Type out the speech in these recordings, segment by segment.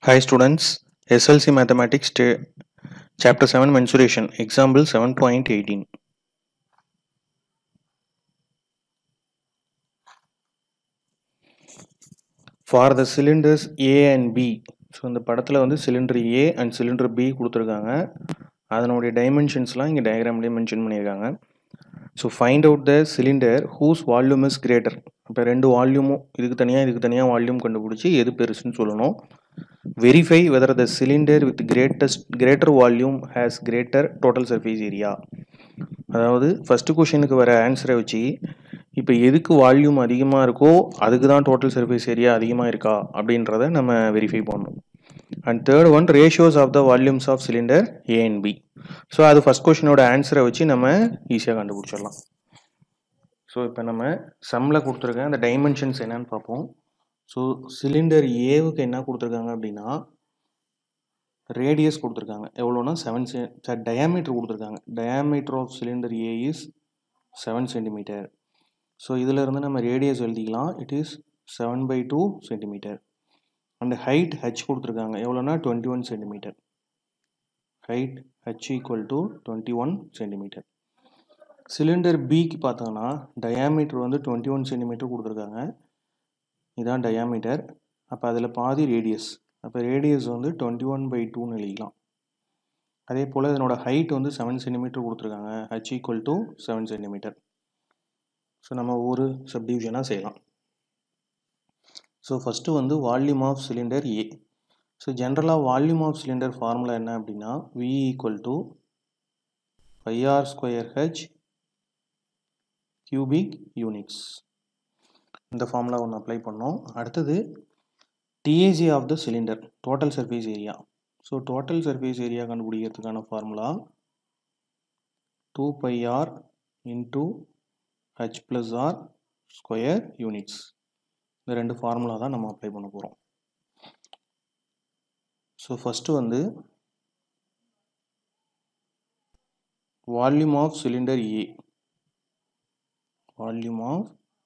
Hi students, SLC Mathematics ta- Chapter 7 Mensuration Example 7.18 For the cylinders A and B so இந்த படத்தில் வந்து cylinder A and cylinder B கொடுத்துருக்காங்க அதனுடைய டைமென்ஷன்ஸ்லாம் இங்கே டயக்ராம்லேயே மென்ஷன் பண்ணியிருக்காங்க so find out the cylinder whose volume is greater இப்போ ரெண்டு வால்யூமும் இதுக்கு தனியாக இதுக்கு தனியாக வால்யூம் கண்டுபிடிச்சி எது பெருசுன்னு சொல்லணும் verify whether the cylinder with greatest greater volume has greater total surface area அதாவது ஃபஸ்ட்டு கொஷனுக்கு வர ஆன்சரை வச்சு இப்போ எதுக்கு வால்யூம் அதிகமாக இருக்கோ அதுக்கு தான் டோட்டல் சர்ஃபேஸ் ஏரியா அதிகமாக இருக்கா அப்படின்றத நம்ம வெரிஃபை பண்ணணும் and third one ratios of the volumes of cylinder A and B so அது ஃபஸ்ட் கொஷனோட ஆன்சரை வச்சு நம்ம ஈஸியாக கண்டுபிடிச்சிடலாம் ஸோ இப்போ நம்ம சம்மில் கொடுத்துருக்க அந்த டைமென்ஷன்ஸ் என்னன்னு பார்ப்போம் ஸோ சிலிண்டர் ஏவுக்கு என்ன கொடுத்துருக்காங்க அப்படின்னா ரேடியஸ் கொடுத்துருக்காங்க எவ்வளோனா செவன் செ டயாமீட்டர் கொடுத்துருக்காங்க diameter of cylinder A is seven centimetre so இதில் இருந்து நம்ம ரேடியஸ் எழுதிக்கலாம் it is seven by two centimetre and height H கொடுத்துருக்காங்க எவ்வளோனா twenty one centimetre height H equal to twenty one centimetre cylinder பிக்கு பார்த்தோம்னா டயாமீட்டர் வந்து டுவெண்ட்டி ஒன் சென்டிமீட்டர் கொடுத்துருக்காங்க இதான் டயாமீட்டர் அப்போ அதில் பாதி ரேடியஸ் அப்போ ரேடியஸ் வந்து டுவெண்ட்டி ஒன் பை டூன்னு எழுதிக்கலாம் அதே போல் இதனோட ஹைட் வந்து செவன் சென்டிமீட்டர் கொடுத்துருக்காங்க H equal to seven centimetre so நம்ம ஒரு சப்டிவிஷனாக செய்யலாம் ஸோ ஃபஸ்ட்டு வந்து volume of cylinder A so ஜென்ரலாக வால்யூம் ஆஃப் சிலிண்டர் ஃபார்முலா என்ன அப்படின்னா V equal to pi r square H cubic units இந்த ஃபார்முலா ஒன்று அப்ளை பண்ணோம் அடுத்தது டிஏஜி of the cylinder total surface area so total surface area கண்டுபிடிக்கிறதுக்கான formula two pi R into H plus R square units இந்த ரெண்டு ஃபார்முலா தான் நம்ம அப்ளை பண்ண போகிறோம் ஸோ ஃபஸ்ட்டு வந்து volume of cylinder A volume of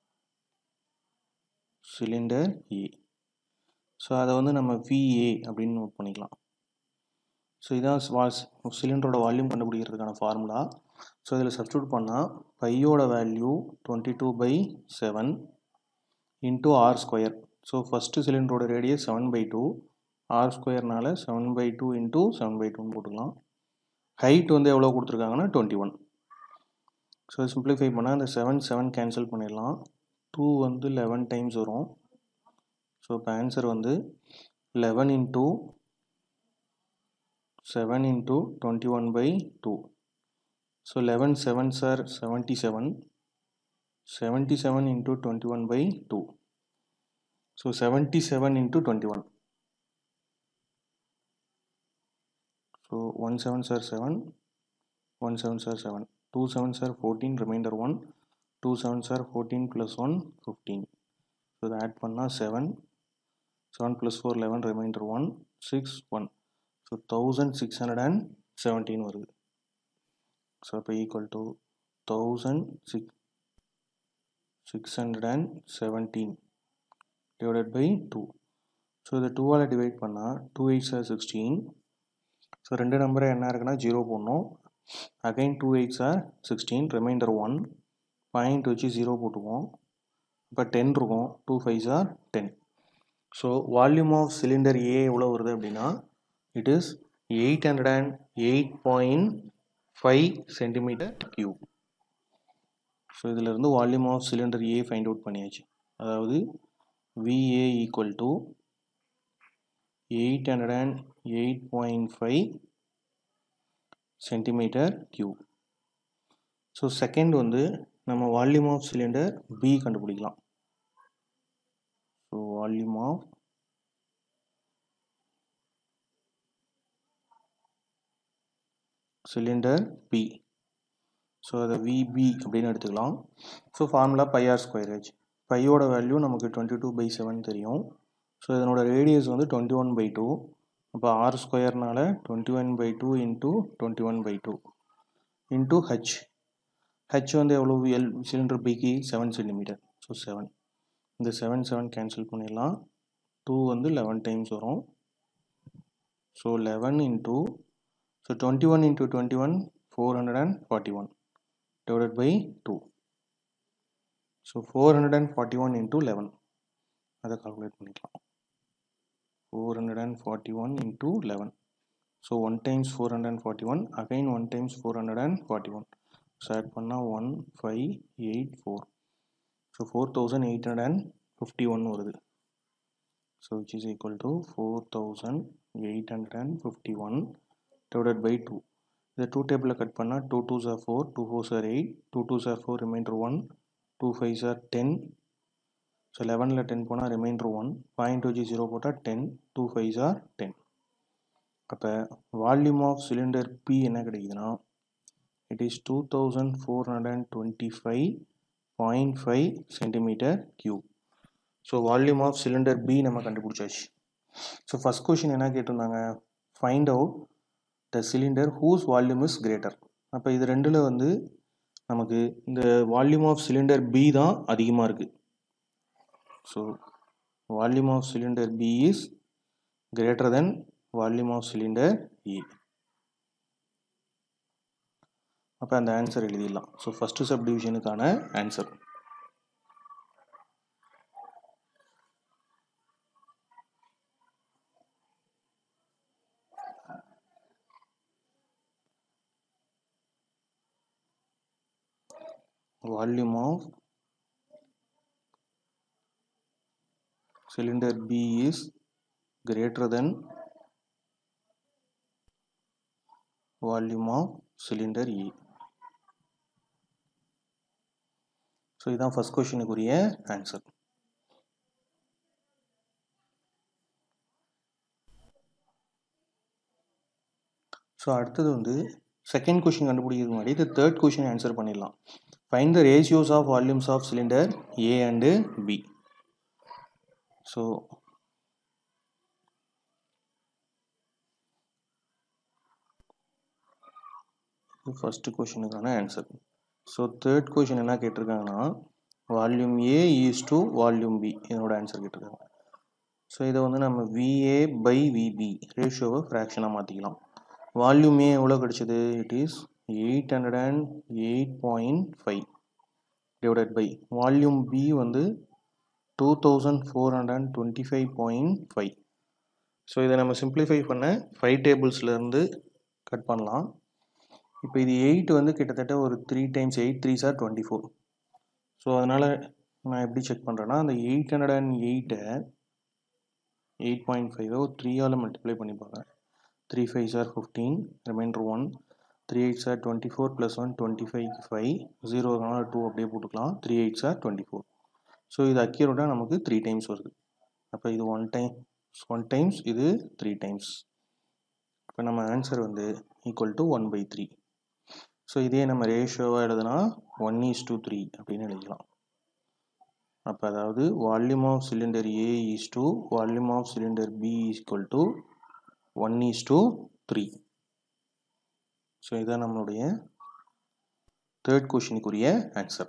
cylinder A so அதை வந்து நம்ம விஏ அப்படின்னு நோட் பண்ணிக்கலாம் ஸோ இதான் சிலிண்டரோட வால்யூம் கண்டுபிடிக்கிறதுக்கான ஃபார்முலா ஸோ இதில் சப்ஸ்டியூட் பண்ணால் பையோட value twenty two by seven into R square so first சிலிண்டரோட radius seven by two R ஸ்கொயர்னால seven by two into seven by டூன்னு போட்டுக்கலாம் ஹைட் வந்து எவ்வளோ கொடுத்துருக்காங்கன்னா டுவெண்ட்டி ஒன் ஸோ சிம்பிளிஃபை பண்ணால் இந்த செவன் செவன் கேன்சல் பண்ணிடலாம் டூ வந்து லெவன் டைம்ஸ் வரும் ஸோ இப்போ ஆன்சர் வந்து eleven into seven into twenty one by two so eleven sevens are seventy seven seventy seven into twenty one by two so seventy seven into twenty one so one sevens are seven one sevens are seven two sevens are fourteen remainder one two sevens are fourteen plus one fifteen so இதை add பண்ணால் seven seven plus four eleven remainder one six one so thousand six hundred and seventeen வருது so அப்போ equal to thousand six six hundred and seventeen divided by two so இதை டூவால் divide பண்ணால் two eights are sixteen so ரெண்டு நம்பரை என்ன இருக்குன்னா zero போடணும் again two eights are sixteen remainder one point வச்சு ஜீரோ போட்டுக்குவோம் இப்போ டென் இருக்கும் two fives are ten so volume of cylinder A எவ்வளோ வருது அப்படின்னா it is eight hundred and eight point five centimetre cube so இதிலிருந்து volume of cylinder A find out பண்ணியாச்சு அதாவது V A equal to eight hundred and eight point five centimetre cube so second வந்து நம்ம volume of cylinder B கண்டுபிடிக்கலாம் so volume of cylinder B so அதை V B அப்படின்னு எடுத்துக்கலாம் so formula pi r square H பையோட value நமக்கு டுவெண்ட்டி டூ பை செவன் தெரியும் so இதனோட ரேடியஸ் வந்து டுவெண்ட்டி ஒன் பை டூ அப்போ ஆர் ஸ்கொயர்னால twenty one by two into twenty one by two into H H வந்து எவ்வளோ எல் சிலிண்டர் பிக்கு செவன் சென்டிமீட்டர் ஸோ செவன் இந்த செவன் செவன் கேன்சல் பண்ணிடலாம் டூ வந்து லெவன் டைம்ஸ் வரும் so eleven into so twenty one into twenty one four hundred and forty one divided by two so four hundred and forty one into eleven அதை calculate பண்ணிக்கலாம் four hundred and forty one into eleven so one times four hundred and forty one again one times four hundred and forty one so add பண்ணால் one five eight four so four thousand eight hundred and fifty one வருது so which is equal to four thousand eight hundred and fifty one divided by two இதை two டேபிளில் cut பண்ணால் two two சார் four two four சார் eight two two சார் four remainder one two five சார் ten so லெவனில் ten போனால் remainder one point வச்சு ஜீரோ போட்டால் டென் டூ ஃபைவ் சார் டென் அப்போ வால்யூம் ஆஃப் சிலிண்டர் பி என்ன கிடைக்குதுன்னா it is two thousand four hundred and twenty five point five centimetre cube so volume of cylinder B நம்ம கண்டுபிடிச்சாச்சு so first question என்ன கேட்டிருந்தாங்க find out the cylinder whose volume is greater அப்போ இது ரெண்டில் வந்து நமக்கு இந்த வால்யூம் ஆஃப் சிலிண்டர் பி தான் அதிகமாக இருக்குது so volume of cylinder B is greater than volume of cylinder A அப்போ அந்த ஆன்சர் எழுதிடலாம் ஸோ ஃபஸ்ட்டு சப் டிவிஷனுக்கான answer volume of cylinder B is greater than volume of cylinder A. So இதுதான் first கொஷினுக்குரிய ஆன்சர் ஸோ அடுத்தது வந்து second question கண்டுபிடிக்கிறதுக்கு முன்னாடி இது தேர்ட் கொஷின் ஆன்சர் பண்ணிடலாம் find the ratios of volumes of cylinder A and B so first கொஷினுக்கான answer so third question என்ன கேட்டிருக்காங்கன்னா volume A is to volume B இதனோட ஆன்சர் கேட்டிருக்காங்க ஸோ இதை வந்து நம்ம விஏ பை விபி ரேஷியோவை ஃப்ராக்ஷனாக மாற்றிக்கலாம் வால்யூம் ஏ எவ்வளோ கிடச்சிது it is eight hundred and eight point five divided by volume B வந்து two thousand four hundred and twenty five point five so இதை நம்ம சிம்பிளிஃபை பண்ண ஃபைவ் டேபிள்ஸ்லேருந்து கட் பண்ணலாம் இப்போ இது எயிட் வந்து கிட்டத்தட்ட ஒரு த்ரீ டைம்ஸ் எயிட் த்ரீ சார் டுவெண்ட்டி ஃபோர் ஸோ அதனால் நான் எப்படி செக் பண்ணுறேன்னா அந்த எயிட் ஹண்ட்ரட் அண்ட் எயிட்டை எயிட் பாயிண்ட் ஃபைவை ஒரு த்ரீயால் மல்டிப்ளை பண்ணிப்பாங்க த்ரீ ஃபைவ் சார் fifteen remainder one three eight சார் twenty four plus one twenty five five ஜீரோனால டூ அப்படியே போட்டுக்கலாம் த்ரீ எயிட் சார் டுவெண்ட்டி ஃபோர் ஸோ இது அக்யூரேட்டாக நமக்கு த்ரீ டைம்ஸ் வருது அப்போ இது ஒன் டைம் ஒன் டைம்ஸ் இது த்ரீ டைம்ஸ் இப்போ நம்ம ஆன்சர் வந்து equal to one by three so இதே நம்ம ரேஷியோவாக எழுதுனா ஒன் ஈஸ் டூ த்ரீ அப்படின்னு எழுதிக்கலாம் அப்போ அதாவது volume of cylinder A is to volume of cylinder B equal to one is to three so இதுதான் நம்மளுடைய தேர்ட் கொஷினுக்குரிய ஆன்சர்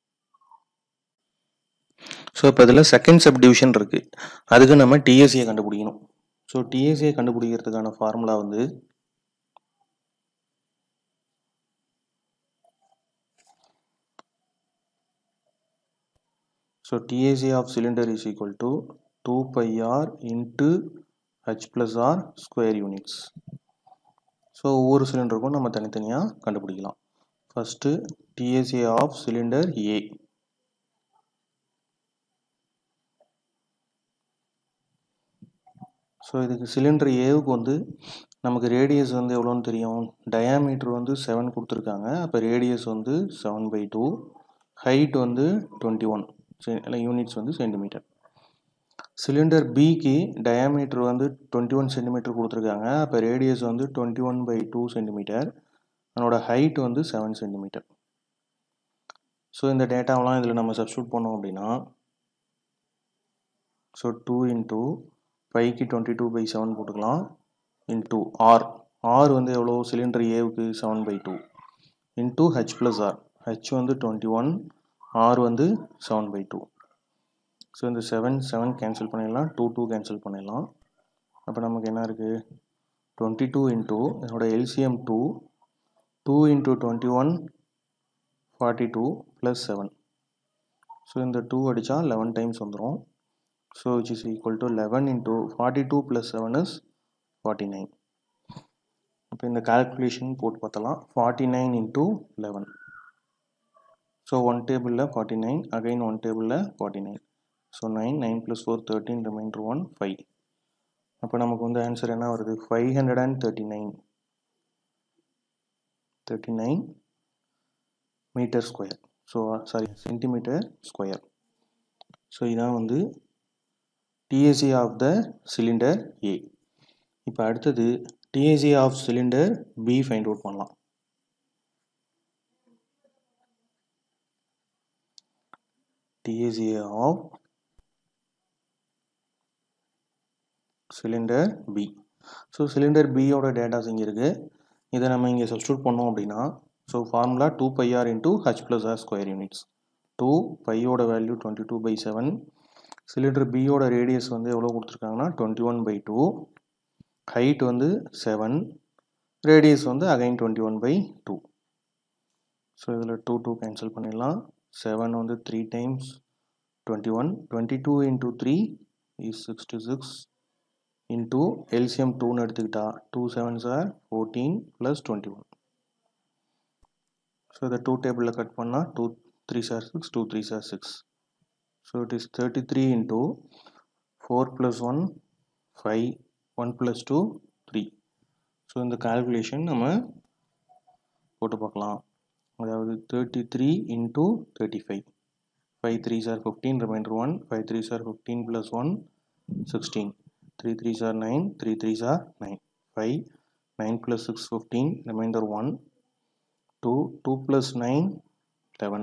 ஸோ இப்போ இதில் செகண்ட் சப் டிவிஷன் இருக்குது அதுக்கு நம்ம டிஎஸ்சியை கண்டுபிடிக்கணும் ஸோ டிஎஸ்சியை கண்டுபிடிக்கிறதுக்கான ஃபார்முலா வந்து so TSA of cylinder is equal to two pi R into H plus R square units so ஒவ்வொரு சிலிண்டருக்கும் நம்ம தனித்தனியாக கண்டுபிடிக்கலாம் first TSA of cylinder A so இதுக்கு சிலிண்டர் ஏவுக்கு வந்து நமக்கு ரேடியஸ் வந்து எவ்வளோன்னு தெரியும் டயாமீட்டர் வந்து செவன் கொடுத்துருக்காங்க அப்போ ரேடியஸ் வந்து செவன் பை டூ ஹைட் வந்து டுவெண்ட்டி ஒன் யூனிட்ஸ் வந்து சென்டிமீட்டர் சிலிண்டர் பிக்கு டயாமீட்டர் வந்து டுவெண்ட்டி ஒன் சென்டிமீட்டர் கொடுத்துருக்காங்க அப்போ ரேடியஸ் வந்து twenty one by two centimetre அதனோட ஹைட் வந்து செவன் சென்டிமீட்டர் ஸோ இந்த டேட்டாவெலாம் இதில் நம்ம சப்ஸ்டியூட் பண்ணோம் அப்படின்னா ஸோ டூ இன்டூ ஃபைவ்க்கு டுவெண்ட்டி டூ பை செவன் போட்டுக்கலாம் இன்டூ ஆர் ஆர் வந்து எவ்வளோ சிலிண்டர் ஏவுக்கு seven by two into H plus R H வந்து டுவெண்ட்டி ஒன் ஆர் வந்து செவன் பை டூ ஸோ இந்த செவன் செவன் கேன்சல் பண்ணிடலாம் டூ டூ கேன்சல் பண்ணிடலாம் அப்போ நமக்கு என்ன இருக்குது டுவெண்ட்டி டூ இன்ட்டு என்னோட LCM two two into twenty one forty two plus seven so இந்த டூ அடித்தா லெவன் டைம்ஸ் வந்துடும் so which is equal to eleven into forty two plus seven is forty nine இப்போ இந்த calculation போட்டு பார்த்தலாம் forty nine into eleven so one டேபிளில் forty nine again one டேபிளில் forty nine so nine nine plus four thirteen remainder one five அப்போ நமக்கு வந்து answer என்ன வருது five hundred and thirty nine thirty nine metre square so sorry centimetre square so இதான் வந்து TSA of the cylinder A இப்போ அடுத்தது TSA of cylinder B find out பண்ணலாம் TSA of cylinder B so cylinder பியோட datas இங்கே இருக்குது இதை நம்ம இங்கே சப்ஸ்டியூட் பண்ணோம் அப்படின்னா so formula two pi R into H plus R square units two பையோட value twenty two by seven cylinder பியோட ரேடியஸ் வந்து எவ்வளோ கொடுத்துருக்காங்கன்னா twenty one by two height வந்து செவன் ரேடியஸ் வந்து again twenty one by two so இதில் two two cancel பண்ணிடலாம் seven வந்து three times twenty one twenty two into three is sixty six into LCM டூன்னு எடுத்துக்கிட்டா two sevens are fourteen plus twenty one so இதை two டேபிளில் cut பண்ணால் two three சார் six two three சார் six so it is thirty three into four plus one five one plus two three so இந்த calculation நம்ம போட்டு பார்க்கலாம் அதாவது thirty three into thirty five five three சார் fifteen remainder one five three சார் fifteen plus one sixteen three three சார் nine three three சார் nine five nine plus six fifteen remainder one two two plus nine eleven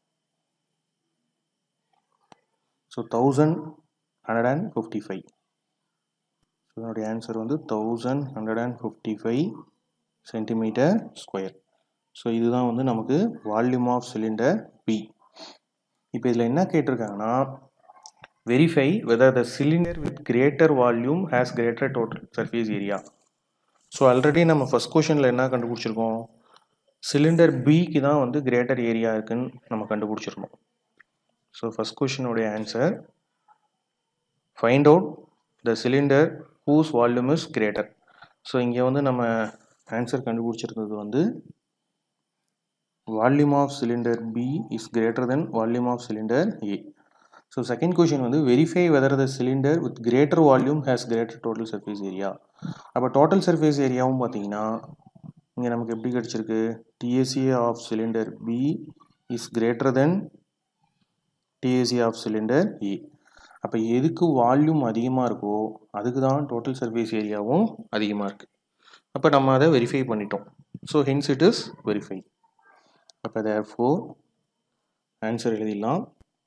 so thousand hundred and fifty five so இதனுடைய answer வந்து thousand hundred and fifty five centimetre square so இதுதான் வந்து நமக்கு volume of cylinder B இப்போ இதில் என்ன கேட்டிருக்காங்கன்னா verify whether the cylinder with greater volume has greater total surface area so already நம்ம ஃபஸ்ட் கொஷனில் என்ன கண்டுபிடிச்சிருக்கோம் சிலிண்டர் பிக்கு தான் வந்து கிரேட்டர் ஏரியா இருக்குன்னு நம்ம கண்டுபிடிச்சிருக்கோம் ஸோ ஃபஸ்ட் கொஷினுடைய answer find out the cylinder whose volume is greater so இங்கே வந்து நம்ம ஆன்சர் கண்டுபிடிச்சிருந்தது வந்து volume of cylinder B is greater than volume of cylinder A so second question வந்து verify whether the cylinder with greater volume has greater total surface area அப்போ total surface ஏரியாவும் பார்த்தீங்கன்னா இங்கே நமக்கு எப்படி கிடச்சிருக்கு TSA of cylinder B is greater than TSA of cylinder A அப்போ எதுக்கு வால்யூம் அதிகமாக இருக்கோ அதுக்கு தான் டோட்டல் சர்ஃபேஸ் ஏரியாவும் அதிகமாக இருக்குது அப்போ நம்ம அதை வெரிஃபை பண்ணிட்டோம் so hence it is verify அப்போ தேர் ஃபோர் ஆன்சர் எழுதிடலாம்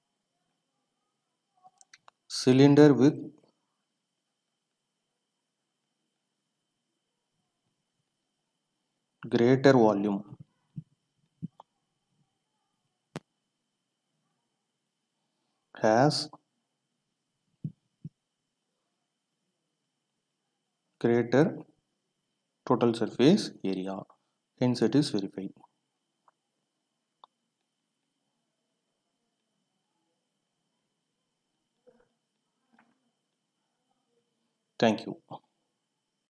cylinder with greater volume has greater total surface area hence it is verified thank you